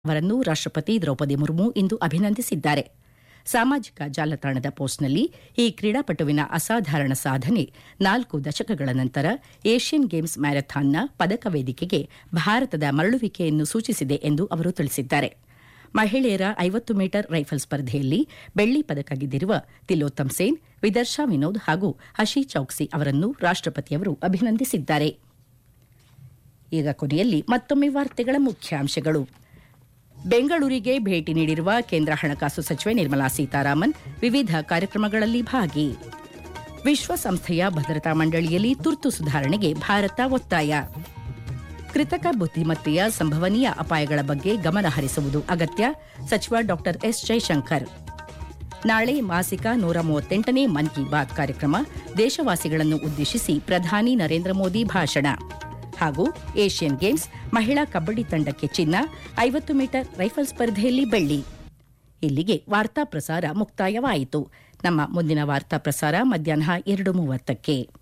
ಅವರನ್ನು ರಾಷ್ಟಪತಿ ದ್ರೌಪದಿ ಮುರ್ಮು ಇಂದು ಅಭಿನಂದಿಸಿದ್ದಾರೆ ಸಾಮಾಜಿಕ ಜಾಲತಾಣದ ಪೋಸ್ಟ್ನಲ್ಲಿ ಈ ಕ್ರೀಡಾಪಟುವಿನ ಅಸಾಧಾರಣ ಸಾಧನೆ ನಾಲ್ಕು ದಶಕಗಳ ನಂತರ ಏಷ್ಯನ್ ಗೇಮ್ಸ್ ಮ್ಯಾರಥಾನ್ನ ಪದಕ ವೇದಿಕೆಗೆ ಭಾರತದ ಮರಳುವಿಕೆಯನ್ನು ಸೂಚಿಸಿದೆ ಎಂದು ಅವರು ತಿಳಿಸಿದ್ದಾರೆ ಮಹಿಳೆಯರ ಐವತ್ತು ಮೀಟರ್ ರೈಫಲ್ ಸ್ಪರ್ಧೆಯಲ್ಲಿ ಬೆಳ್ಳಿ ಪದಕ ಗೆದ್ದಿರುವ ತಿಲೋತ್ತಮ್ ಸೇನ್ ವಿದರ್ಶಾ ವಿನೋದ್ ಹಾಗೂ ಹಶಿ ಚೌಕ್ಸಿ ಅವರನ್ನು ರಾಷ್ಟಪತಿಯವರು ಅಭಿನಂದಿಸಿದ್ದಾರೆ ಈಗ ಕೊನೆಯಲ್ಲಿ ಮತ್ತೊಮ್ಮೆ ವಾರ್ತೆಗಳ ಮುಖ್ಯಾಂಶಗಳು ಬೆಂಗಳೂರಿಗೆ ಭೇಟಿ ನೀಡಿರುವ ಕೇಂದ್ರ ಹಣಕಾಸು ಸಚಿವೆ ನಿರ್ಮಲಾ ಸೀತಾರಾಮನ್ ವಿವಿಧ ಕಾರ್ಯಕ್ರಮಗಳಲ್ಲಿ ಭಾಗಿ ವಿಶ್ವಸಂಸ್ಥೆಯ ಭದ್ರತಾ ಮಂಡಳಿಯಲ್ಲಿ ತುರ್ತು ಸುಧಾರಣೆಗೆ ಭಾರತ ಒತ್ತಾಯ ಕೃತಕ ಬುದ್ದಿಮತ್ತೆಯ ಸಂಭವನೀಯ ಅಪಾಯಗಳ ಬಗ್ಗೆ ಗಮನ ಹರಿಸುವುದು ಅಗತ್ಯ ಸಚಿವ ಡಾ ಎಸ್ ಜೈಶಂಕರ್ ನಾಳೆ ಮಾಸಿಕ ನೂರ ಮೂವತ್ತೆಂಟನೇ ಮನ್ ಕಿ ಬಾತ್ ಕಾರ್ಯಕ್ರಮ ದೇಶವಾಸಿಗಳನ್ನು ಉದ್ದೇಶಿಸಿ ಪ್ರಧಾನಿ ನರೇಂದ್ರ ಮೋದಿ ಭಾಷಣ ಹಾಗೂ ಏಷ್ಯನ್ ಗೇಮ್ಸ್ ಮಹಿಳಾ ಕಬ್ಬಡಿ ತಂಡಕ್ಕೆ ಚಿನ್ನ ಐವತ್ತು ಮೀಟರ್ ರೈಫಲ್ ಸ್ಪರ್ಧೆಯಲ್ಲಿ ಬೆಳ್ಳಿ ಇಲ್ಲಿಗೆ ವಾರ್ತಾ ಪ್ರಸಾರ ಮುಕ್ತಾಯವಾಯಿತು ನಮ್ಮ ಮುಂದಿನ ವಾರ್ತಾ ಪ್ರಸಾರ ಮಧ್ಯಾಹ್ನ ಎರಡು ಮೂವತ್ತಕ್ಕೆ